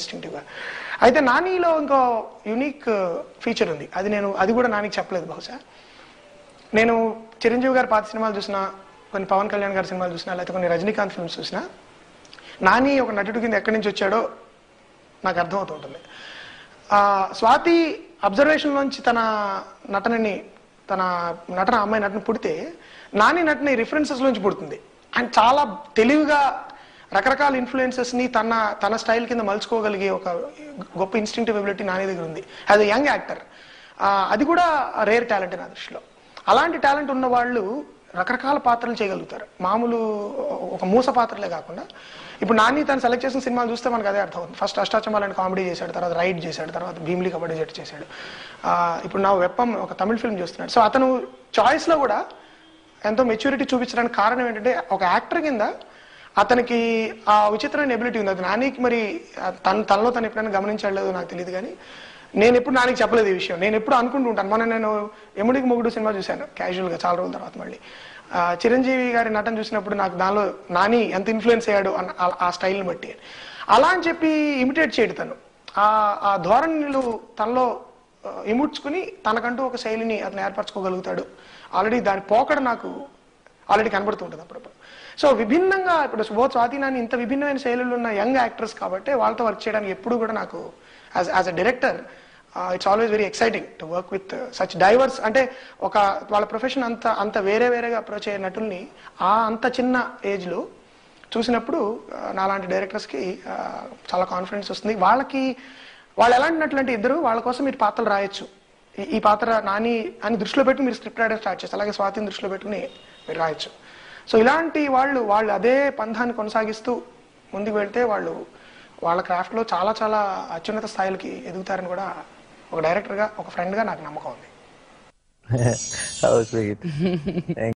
ఇన్స్టింక్టివ్గా అయితే నానిలో ఇంకో unique feature ఉంది అది నేను అది కూడా నానికి చెప్పలేదు బహుశా నేను చిరంజీవి గారి పాత సినిమాలు చూసినా కొన్ని పవన్ కళ్యాణ్ గారి సినిమాలు చూసినా లేకపోతే కొన్ని రజనీకాంత్ ఫిల్మ్స్ చూసినా నాని ఒక నటుడు కింద ఎక్కడి నుంచి వచ్చాడో నాకు అర్థమవుతుంటుంది ఆ, స్వాతి అబ్జర్వేషన్ నుంచి తన నటనని తన నటన అమ్మాయి నటన పుడితే నాని నటన రిఫరెన్సెస్ నుంచి పుడుతుంది అండ్ చాలా తెలివిగా రకరకాల ఇన్ఫ్లుయెన్సెస్ ని తన తన స్టైల్ కింద మలుచుకోగలిగే ఒక గొప్ప ఇన్స్టింక్టివ్ ఎబిలిటీ నాని దగ్గర ఉంది యాజ్ అ యంగ్ యాక్టర్ అది కూడా రేర్ టాలెంట్ నా దృష్టిలో అలాంటి టాలెంట్ ఉన్న వాళ్ళు రకరకాల పాత్రలు చేయగలుగుతారు మామూలు ఒక మూస పాత్రలే కాకుండా ఇప్పుడు నాని తను సెలెక్ట్ చేసిన సినిమాలు చూస్తే మనకు అదే అర్థం అవుతుంది ఫస్ట్ అష్టాచమాలని కామెడీ చేశాడు తర్వాత రైడ్ చేశాడు తర్వాత భీమిలి కబడ్డీ జట్టు చేశాడు ఆ, ఇప్పుడు నా వెప్పం ఒక తమిళ ఫిల్మ్ చూస్తున్నాడు సో అతను చాయిస్ లో కూడా ఎంతో మెచ్యూరిటీ చూపించడానికి కారణం ఏంటంటే ఒక యాక్టర్ కింద అతనికి ఆ విచిత్రమైన ఎబిలిటీ ఉంది అది నానికి మరి ఆ, తన తనలో తను ఎప్పుడైనా గమనించాడు లేదో నాకు తెలియదు కానీ నేను ఎప్పుడు నానికి చెప్పలేదు ఈ విషయం నేను ఎప్పుడు అనుకుంటూ ఉంటాను మొన్న నేను ఎముడికి మొగుడు సినిమా చూశాను casual గా చాలా రోజుల తర్వాత మళ్ళీ ఆ, చిరంజీవి గారి నటన చూసినప్పుడు నాకు దానిలో నాని ఎంత ఇన్ఫ్లుయెన్స్ అయ్యాడు అన్న ఆ- ఆ స్టైల్ని బట్టి అలా అని చెప్పి ఇమిటేట్ చేయడు తను ఆ ఆ ధోరణిలు తనలో ఆ, ఇముడ్చుకుని తనకంటూ ఒక శైలిని అతను ఏర్పరచుకోగలుగుతాడు ఆల్రెడీ దాని పోకడ నాకు ఆల్రెడీ కనబడుతుంటుంది అప్పుడప్పుడు సో విభిన్నంగా ఇప్పుడు బోత్ స్వాతి నాని ఇంత విభిన్నమైన శైలులు ఉన్న యంగ్ యాక్టర్స్ కాబట్టి వాళ్ళతో వర్క్ చేయడానికి ఎప్పుడు కూడా నాకు as as a director it's always very exciting to work with such diverse అంటే ఒక వాళ్ళ ప్రొఫెషన్ అంత అంత వేరే వేరేగా అప్రోచ్ అయ్యే నటుల్ని ఆ అంత చిన్న ఏజ్లో చూసినప్పుడు ఆ, నాలాంటి డైరెక్టర్స్కి ఆ, చాలా కాన్ఫిడెన్స్ వస్తుంది వాళ్ళకి వాళ్ళు ఎలాంటి నటులు అంటే ఇద్దరు వాళ్ళ కోసం మీరు పాత్రలు రాయొచ్చు ఈ- ఈ పాత్ర నాని అని దృష్టిలో పెట్టి మీరు స్క్రిప్ట్ రాయడం స్టార్ట్ చేస్తారు అలాగే స్వాతిని దృష్టిలో పెట్టుకుని మీరు రాయొచ్చు సో ఇలాంటి వాళ్ళు వాళ్ళు అదే పంథాన్ని కొనసాగిస్తూ ముందుకు వెళ్తే వాళ్ళు వాళ్ళ క్రాఫ్ట్లో చాలా చాలా అత్యున్నత స్థాయిలకి ఎదుగుతారని కూడా ఒక డైరెక్టర్గా ఒక ఫ్రెండ్గా నాకు నమ్మకం ఉంది How sweet. Thank